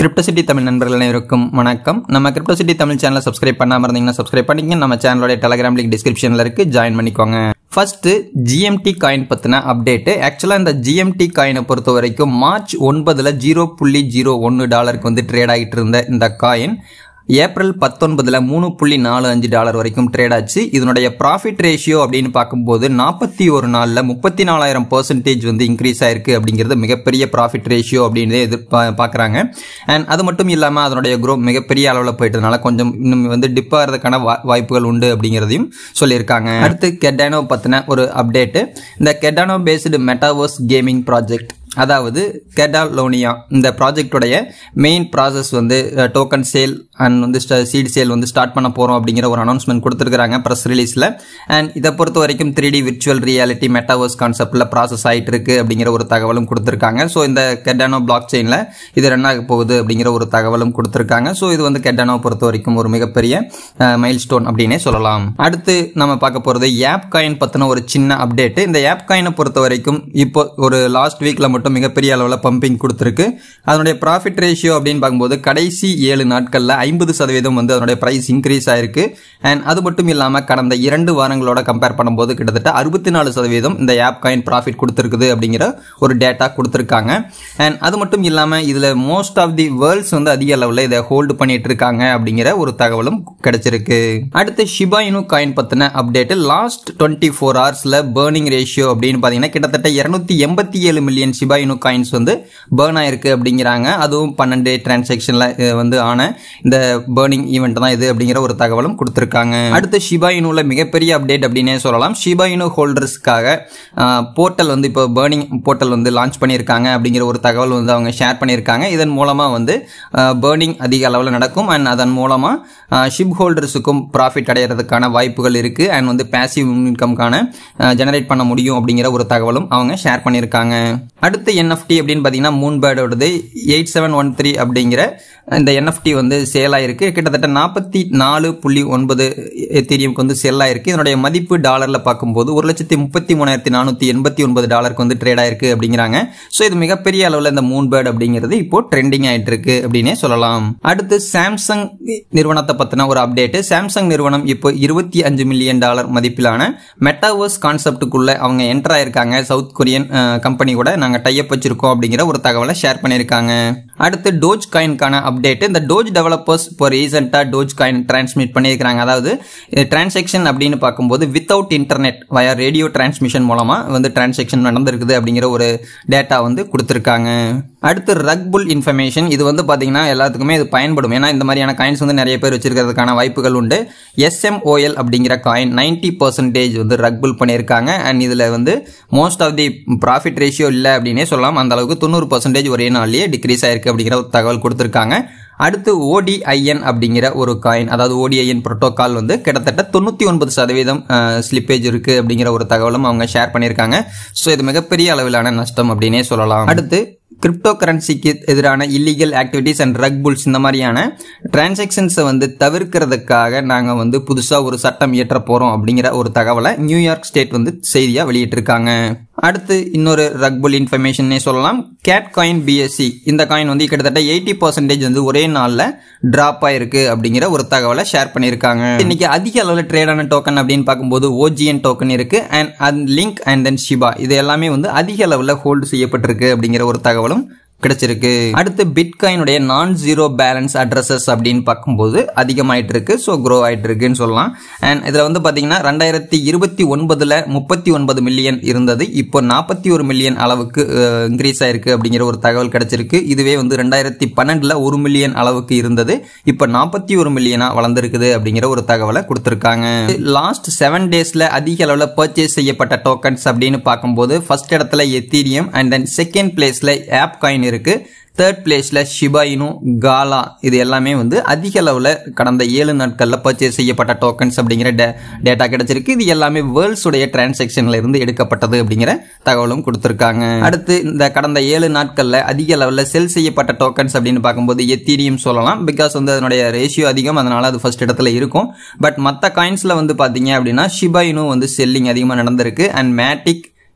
Crypto City Tamil நண்பர்கள் அனைவருக்கும் வணக்கம் நம்ம கிரிப்டோசிட்டி தமிழ் சேனலை சப்ஸ்கிரைப் பண்ணாம இருந்தீங்கன்னா சப்ஸ்கிரைப் பண்ணிக்கங்க நம்ம சேனலோட டெலகிராம் லிங்க் டிஸ்கிரிப்ஷன்ல இருக்கு ஜாயின் பண்ணிக்கோங்க ஃபர்ஸ்ட் ஜிஎம்டி காயின் பத்தின அப்டேட் ஆக்சுவலா இந்த ஜிஎம்டி காயினை பொறுத்த வரைக்கும் மார்ச் ஒன்பதுல ஜீரோ புள்ளி ஜீரோ ஒன்று டாலருக்கு வந்து ட்ரேட் ஆகிட்டு இருந்த இந்த காயின் ஏப்ரல் பத்தொன்பதுல மூணு புள்ளி நாலு அஞ்சு டாலர் வரைக்கும் ட்ரேட் ஆச்சு இதனுடைய ப்ராஃபிட் ரேஷியோ அப்படின்னு பார்க்கும்போது நாற்பத்தி ஒரு நாளில் முப்பத்தி நாலாயிரம் பர்சன்டேஜ் வந்து இன்க்ரீஸ் ஆயிருக்கு அப்படிங்கிறது மிகப்பெரிய ப்ராஃபிட் ரேஷியோ அப்படின்னு எதிர்பா பார்க்குறாங்க அண்ட் அது மட்டும் இல்லாமல் அதனுடைய க்ரோ மிகப்பெரிய அளவில் போயிட்டதுனால கொஞ்சம் இன்னும் வந்து டிப் ஆகிறதுக்கான வா- வாய்ப்புகள் உண்டு அப்படிங்கிறதையும் சொல்லியிருக்காங்க அடுத்து கெட்டானோ பற்றின ஒரு அப்டேட்டு இந்த கெட்டானோ பேஸ்டு மெட்டாவர்ஸ் கேமிங் ப்ராஜெக்ட் அதாவது கெடாலோனியா இந்த ப்ராஜெக்டோடைய மெயின் ப்ராசஸ் வந்து டோக்கன் சேல் அண்ட் வந்து சீட் சேல் வந்து ஸ்டார்ட் பண்ண போகிறோம் அப்படிங்கிற ஒரு அனௌன்ஸ்மெண்ட் கொடுத்துருக்காங்க ப்ரெஸ் ரிலீஸில் அண்ட் இதை பொறுத்த வரைக்கும் three D virtual reality metaverse கான்செப்டில் ப்ராசஸ் ஆகிட்டு இருக்கு அப்படிங்கிற ஒரு தகவலும் கொடுத்துருக்காங்க ஸோ இந்த கெட்டானோ பிளாக் செயினில் இது ரன் ஆக போகுது அப்படிங்கிற ஒரு தகவலும் கொடுத்துருக்காங்க ஸோ இது வந்து கெட்டானோ பொறுத்த வரைக்கும் ஒரு மிகப்பெரிய மைல் ஸ்டோன் அப்படின்னே சொல்லலாம் அடுத்து நம்ம பார்க்க போகிறது ஆப் காயின் பற்றின ஒரு சின்ன அப்டேட் இந்த ஆப் காயினை பொறுத்த வரைக்கும் இப்போ ஒரு லாஸ்ட் வீக்கில் மட்டும் மிகப்பெரிய அளவில் பம்பிங் கொடுத்துருக்கு அதனுடைய ப்ராஃபிட் ரேஷியோ அப்படின்னு பார்க்கும்போது கடைசி ஏழு நாட்களில் ஐம்பது சதவீதம் வந்து அதனுடைய ப்ரைஸ் இன்க்ரீஸ் ஆயிருக்கு அண்ட் அது மட்டும் இல்லாமல் கடந்த இரண்டு வாரங்களோட கம்பேர் பண்ணும்போது கிட்டத்தட்ட அறுபத்தி நாலு சதவீதம் இந்த ஆப் காயின் ப்ராஃபிட் கொடுத்துருக்குது அப்படிங்கிற ஒரு டேட்டா கொடுத்துருக்காங்க அண்ட் அது மட்டும் இல்லாமல் இதில் மோஸ்ட் ஆஃப் தி வேர்ல்ட்ஸ் வந்து அதிக அளவில் இதை ஹோல்டு பண்ணிட்டு இருக்காங்க அப்படிங்கிற ஒரு தகவலும் கிடைச்சிருக்கு அடுத்து ஷிபா இனு காயின் பற்றின அப்டேட் லாஸ்ட் டுவெண்ட்டி ஃபோர் ஹவர்ஸில் பேர்னிங் ரேஷியோ அப்படின்னு பார்த்தீங்கன்னா கிட்டத்தட்ட இரநூத்தி எண்பத்தி ஏழு மில்லியன் ஷிபா இனு காயின்ஸ் வந்து பேர்ன் ஆயிருக்கு அப்படிங்கிறாங்க அதுவும் பன்னெண்டு டிரான்சாக்ஷனில் வந்து ஆன இந்த பேர்னிங் ஈவெண்ட் தான் இது அப்படிங்கிற ஒரு தகவலும் கொடுத்துருக்காங்க அடுத்து ஷிபா இனுல மிகப்பெரிய அப்டேட் அப்படின்னே சொல்லலாம் ஷிபா இனு ஹோல்டர்ஸ்க்காக போர்ட்டல் வந்து இப்போ பேர்னிங் போர்ட்டல் வந்து லான்ச் பண்ணியிருக்காங்க அப்படிங்கிற ஒரு தகவல் வந்து அவங்க ஷேர் பண்ணியிருக்காங்க இதன் மூலமாக வந்து பேர்னிங் அதிக அளவில் நடக்கும் அண்ட் அதன் மூலமாக ஷிப் ஹோல்டர்ஸுக்கும் ப்ராஃபிட் அடையிறதுக்கான வாய்ப்புகள் இருக்குது அண்ட் வந்து பேசிவ் இன்கம்கான ஜெனரேட் பண்ண முடியும் அப்படிங்கிற ஒரு தகவலும் அவங்க ஷேர் பண்ணியிருக்காங்க அடுத்து என்எஃப்டி அப்படின்னு பார்த்தீங்கன்னா மூன் பேர்டோடது எயிட் செவன் ஒன் த்ரீ அப்படிங்கிற இந்த என்எஃப்டி வந்து சேல் ஆயிருக்கு கிட்டத்தட்ட நாற்பத்தி நாலு புள்ளி ஒன்பது எத்தீரியம்க்கு வந்து செல் ஆயிருக்கு இதனுடைய மதிப்பு டாலரில் பார்க்கும்போது ஒரு லட்சத்தி முப்பத்தி மூணாயிரத்தி நானூற்றி எண்பத்தி ஒன்பது டாலருக்கு வந்து ட்ரேட் ஆயிருக்கு அப்படிங்கிறாங்க ஸோ இது மிகப்பெரிய அளவில் இந்த மூன் பேர்ட் அப்படிங்கிறது இப்போ ட்ரெண்டிங் ஆயிட்டு இருக்கு அப்படின்னே சொல்லலாம் அடுத்து சாம்சங் நிறுவனத்தை பற்றின ஒரு அப்டேட் சாம்சங் நிறுவனம் இப்போ இருபத்தி அஞ்சு மில்லியன் டாலர் மதிப்பிலான மெட்டாவர்ஸ் கான்செப்டுக்குள்ள அவங்க என்டர் ஆயிருக்காங்க சவுத் கொரியன் கம்பெனி கூட நாங்கள் டைப் வச்சிருக்கோம் அப்படிங்கிற ஒரு தகவலை ஷேர் பண்ணியிருக்காங்க அடுத்து டோஜ் காயின்கான அப்டேட் இந்த டோஜ் டெவலப்பர்ஸ் இப்போ ரீசெண்டாக டோஜ் காயின் டிரான்ஸ்மிட் பண்ணியிருக்காங்க அதாவது டிரான்சாக்ஷன் அப்படின்னு பார்க்கும்போது without internet via radio transmission மூலமாக வந்து டிரான்சாக்ஷன் நடந்திருக்குது அப்படிங்கிற ஒரு டேட்டா வந்து கொடுத்துருக்காங்க அடுத்து ரக்புல் இன்ஃபர்மேஷன் இது வந்து பார்த்தீங்கன்னா எல்லாத்துக்குமே இது பயன்படும் ஏன்னா இந்த மாதிரியான காயின்ஸ் வந்து நிறைய பேர் வச்சிருக்கிறதுக்கான வாய்ப்புகள் உண்டு எஸ்எம்ஓஎல் அப்படிங்கிற காயின் நைன்டி பர்சன்டேஜ் வந்து ரக்புல் பண்ணியிருக்காங்க அண்ட் இதில் வந்து most of the profit ratio இல்லை அப்படின்னே சொல்லலாம் அந்த அளவுக்கு தொண்ணூறு பர்சன்டேஜ் ஒரே நாள்லயே டிக்ரீஸ் ஆயிருக்கு அப்படிங்கிற ஒரு தகவல் கொடுத்துருக்காங்க அடுத்து ஓடிஐஎன் அப்படிங்கிற ஒரு காயின் அதாவது ஓடிஐஎன் புரோட்டோகால் வந்து கிட்டத்தட்ட தொண்ணூற்றி ஒன்பது சதவீதம் ஸ்லிப்பேஜ் இருக்கு அப்படிங்கிற ஒரு தகவலும் அவங்க ஷேர் பண்ணியிருக்காங்க ஸோ இது மிகப்பெரிய அளவிலான நஷ்டம் அப்படின்னே சொல்லலாம் அடுத்து கிரிப்டோ கரன்சிக்கு எதிரான illegal activities and rug pulls இந்த மாதிரியான டிரான்சாக்ஷன்ஸை வந்து தவிர்க்கிறதுக்காக நாங்கள் வந்து புதுசாக ஒரு சட்டம் இயற்ற போகிறோம் அப்படிங்கிற ஒரு தகவலை நியூயார்க் ஸ்டேட் வந்து செய்தியாக வெளியிட்டிருக்காங்க அடுத்து இன்னொரு ரக்புல் இன்ஃபர்மேஷனே சொல்லலாம் கேட் காயின் பிஎஸ்சி இந்த காயின் வந்து கிட்டத்தட்ட எயிட்டி பர்சன்டேஜ் வந்து ஒரே நாளில் டிராப் ஆயிருக்கு அப்படிங்கிற ஒரு தகவலை ஷேர் பண்ணியிருக்காங்க இன்னைக்கு அதிக அளவில் ட்ரேடான டோக்கன் அப்படின்னு பார்க்கும்போது ஓஜிஎன் டோக்கன் இருக்கு and and link and then Shiba இது எல்லாமே வந்து அதிக அளவில் ஹோல்டு செய்யப்பட்டிருக்கு அப்படிங்கிற ஒரு தகவலும் கிடைச்சிருக்கு அடுத்து பிட்காயினுடைய நான் ஜீரோ பேலன்ஸ் அட்ரஸஸ் அப்படின்னு பார்க்கும்போது அதிகமாயிட்டு இருக்கு ஸோ க்ரோ ஆயிட்டு இருக்குன்னு சொல்லலாம் அண்ட் இதில் வந்து பார்த்தீங்கன்னா ரெண்டாயிரத்தி இருபத்தி ஒன்பதுல முப்பத்தி ஒன்பது மில்லியன் இருந்தது இப்போ நாற்பத்தி ஒரு மில்லியன் அளவுக்கு இன்க்ரீஸ் ஆயிருக்கு அப்படிங்கிற ஒரு தகவல் கிடைச்சிருக்கு இதுவே வந்து ரெண்டாயிரத்தி பன்னெண்டுல ஒரு மில்லியன் அளவுக்கு இருந்தது இப்போ நாற்பத்தி ஒரு மில்லியனா வளர்ந்துருக்குது அப்படிங்கிற ஒரு தகவலை கொடுத்துருக்காங்க லாஸ்ட் செவன் டேஸ்ல அதிக அளவில் பர்ச்சேஸ் செய்யப்பட்ட டோக்கன்ஸ் அப்படின்னு பார்க்கும்போது ஃபர்ஸ்ட் இடத்துல எத்தீரியம் அண்ட் தென் செகண்ட் பிளேஸ்ல ஆப் காயின் இருக்கு தேர்ட் பிளேஸில் ஷிபாயினு காலா இது எல்லாமே வந்து அதிக அளவில் கடந்த ஏழு நாட்களில் பர்ச்சேஸ் செய்யப்பட்ட டோக்கன்ஸ் அப்படிங்கிற டே டேட்டா கிடைச்சிருக்கு இது எல்லாமே வேர்ல்ட்ஸுடைய டிரான்சாக்ஷன்ல இருந்து எடுக்கப்பட்டது அப்படிங்கிற தகவலும் கொடுத்துருக்காங்க அடுத்து இந்த கடந்த ஏழு நாட்களில் அதிக அளவில் செல் செய்யப்பட்ட டோக்கன்ஸ் அப்படின்னு பார்க்கும்போது எத்தீரியம் சொல்லலாம் பிகாஸ் வந்து அதனுடைய ரேஷியோ அதிகம் அதனால அது ஃபர்ஸ்ட் இடத்துல இருக்கும் பட் மற்ற காயின்ஸில் வந்து பார்த்தீங்க அப்படின்னா ஷிபாயினு வந்து செல்லிங் அதிகமாக நடந்திருக்கு அண்ட் மேட்டிக்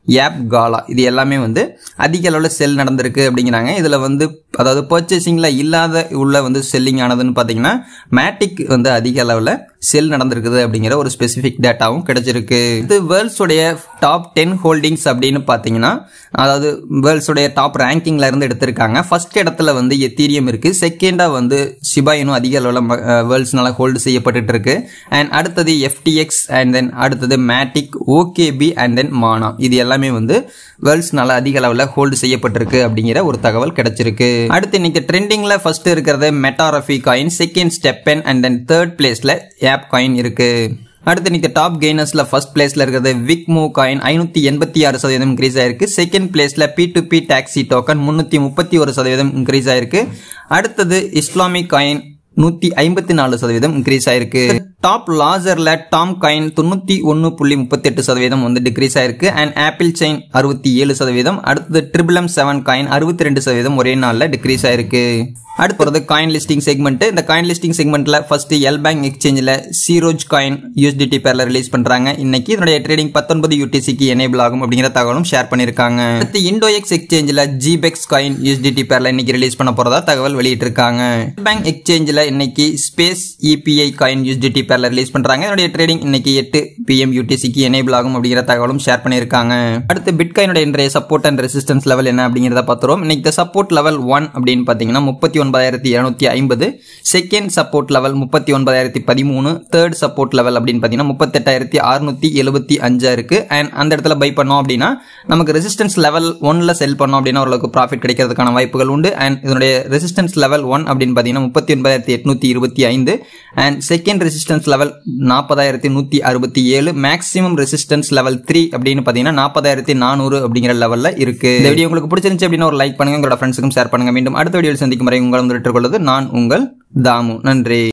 ஆப் காலா இது எல்லாமே வந்து அதிக அளவில் செல் நடந்திருக்கு அப்படிங்கிறாங்க இதில் வந்து அதாவது பர்ச்சேசிங்கில் இல்லாத உள்ள வந்து செல்லிங் ஆனதுன்னு பார்த்தீங்கன்னா மேட்டிக் வந்து அதிக அளவில் செல் நடந்திருக்குது அப்படிங்கிற ஒரு ஸ்பெசிஃபிக் டேட்டாவும் கிடைச்சிருக்கு இது வேர்ல்ட்ஸுடைய டாப் டென் ஹோல்டிங்ஸ் அப்படின்னு பார்த்தீங்கன்னா அதாவது வேர்ல்ட்ஸுடைய டாப் ரேங்கிங்ல இருந்து எடுத்திருக்காங்க ஃபர்ஸ்ட் இடத்துல வந்து எத்தீரியம் இருக்கு செகண்டா வந்து சிபாயினும் அதிக அளவில் வேர்ல்ட்ஸ்னால ஹோல்டு செய்யப்பட்டுட்டு இருக்கு அண்ட் அடுத்தது எஃப்டிஎக்ஸ் அண்ட் தென் அடுத்தது மேட்டிக் ஓகேபி அண்ட் தென் மானா இது எல்லாமே வந்து வேர்ல்ட்ஸ்னால அதிக அளவில் ஹோல்டு செய்யப்பட்டிருக்கு அப்படிங்கிற ஒரு தகவல் கிடைச்சிருக்கு அடுத்து இன்னைக்கு ட்ரெண்டிங்ல ஃபர்ஸ்ட் இருக்கிறது மெட்டாரஃபி coin second Stepn and then third பிளேஸ்ல ஆப் காயின் இருக்கு அடுத்து இன்னைக்கு டாப் கெய்னர்ஸ்ல ஃபர்ஸ்ட் பிளேஸ்ல இருக்கிறது விக் மூவ் காயின் ஐநூத்தி எண்பத்தி ஆறு சதவீதம் இன்க்ரீஸ் ஆயிருக்கு செகண்ட் பிளேஸ்ல P to P taxi token முன்னூத்தி முப்பத்தி ஒரு சதவீதம் இன்க்ரீஸ் ஆயிருக்கு அடுத்தது இஸ்லாமிக் காயின் நூத்தி ஐம்பத்தி நாலு சதவீதம் இன்க்ரீஸ் ஆயிருக்கு டாப் லாசர்ல டாம் காயின் தொண்ணூத்தி ஒன்னு புள்ளி முப்பத்தி எட்டு சதவீதம் வந்து டிக்ரீஸ் ஆயிருக்கு அண்ட் ஆப்பிள் செயின் அறுபத்தி ஏழு சதவீதம் அடுத்தது ட்ரிபிளம் செவன் காயின் அறுபத்தி ரெண்டு சதவீதம் ஒரே நாள்ல டிக்ரீஸ் ஆயிருக்கு அடுத்து காயின் லிஸ்டிங் செக்மெண்ட் இந்த காயின் லிஸ்டிங் செக்மெண்ட்ல ஃபர்ஸ்ட் எல் பேங்க் எக்ஸ்சேஞ்சில் சீரோஜ் காயின் யூஎஸ்டிடி பேர்ல ரிலீஸ் பண்றாங்க இன்னைக்கு இதனுடைய ட்ரேடிங் பத்தொன்பது யூடிசிக்கு எனேபிள் ஆகும் அப்படிங்கிற தகவலும் ஷேர் பண்ணிருக்காங்க அடுத்து இண்டோஎக்ஸ் எக்ஸ்சேஞ்சில் ஜிபெக்ஸ் காயின் யூஎஸ்டிடி பேர்ல இன்னைக்கு ரிலீஸ் பண்ண போறதா தகவல் வெளியிட்டிருக்காங்க பேங்க் எக்ஸ்சேஞ்சில் இன்னைக்கு ஸ்பேஸ் இபிஐ காயின் யூஎஸ்டிடி பேர்ல ரிலீஸ் பண்றாங்க இதனுடைய ட்ரேடிங் இன்னைக்கு எட்டு பிஎம் யூடிசிக்கு எனேபிள் ஆகும் அப்படிங்கிற தகவலும் ஷேர் பண்ணிருக்காங்க அடுத்து பிட்காயினுடைய இன்றைய சப்போர்ட் அண்ட் ரெசிஸ்டன்ஸ் லெவல் என்ன அப்படிங்கிறத பார்த்துருவோம் இன்னைக்கு சப்போர்ட் லெவல் ஒன் அப்படின்னு பார்த்தீங்கன்னா முப்பத்தி ஒன்பதாயிரத்தி இருநூத்தி ஐம்பது செகண்ட் சப்போர்ட் லெவல் முப்பத்தி ஒன்பதாயிரத்தி பதிமூணு தேர்ட் சப்போர்ட் லெவல் அப்படின்னு பார்த்தீங்கன்னா முப்பத்தெட்டாயிரத்தி அறுநூத்தி எழுபத்தி அஞ்சா இருக்கு அண்ட் அந்த இடத்துல பை பண்ணோம் அப்படின்னா நமக்கு ரெசிஸ்டன்ஸ் லெவல் ஒன்ல செல் பண்ணோம் அப்படின்னா ஓரளவுக்கு ப்ராஃபிட் கிடைக்கிறதுக்கான வாய்ப்புகள் உண்டு அண்ட் இதனுடைய ரெசிஸ்டன்ஸ் லெவல் ஒன் அப்படின்னு பார்த்தீங்கன்னா முப்பத்தி ஒன்பதாயிரத்தி எட்நூத்தி இருபத்தி ஐந்து அண்ட் செகண்ட் ரெசிஸ்டன்ஸ் லெவல் நாற்பதாயிரத்தி நூத்தி அறுபத்தி ஏழு மேக்ஸிமம் ரெசிஸ்டன்ஸ் லெவல் த்ரீ அப்படின்னு பார்த்தீங்கன்னா நாற்பதாயிரத்தி நானூறு அப்படிங்கிற லெவல்ல இருக்கு இந்த வீடியோ உங்களுக்கு பிடிச்சிருந்துச்சு அப்படின்னா ஒரு லைக் பண்ணுங்க உங்களோட ஃப்ரெண்ட்ஸுக்கும் ஷேர் பண்ணுங்க மீண்டும் அடுத்த வீடியோவில் சந்திக்கும் வரை உங்களை வந்து கொள்வது நான் உங்கள் தாமு நன்றி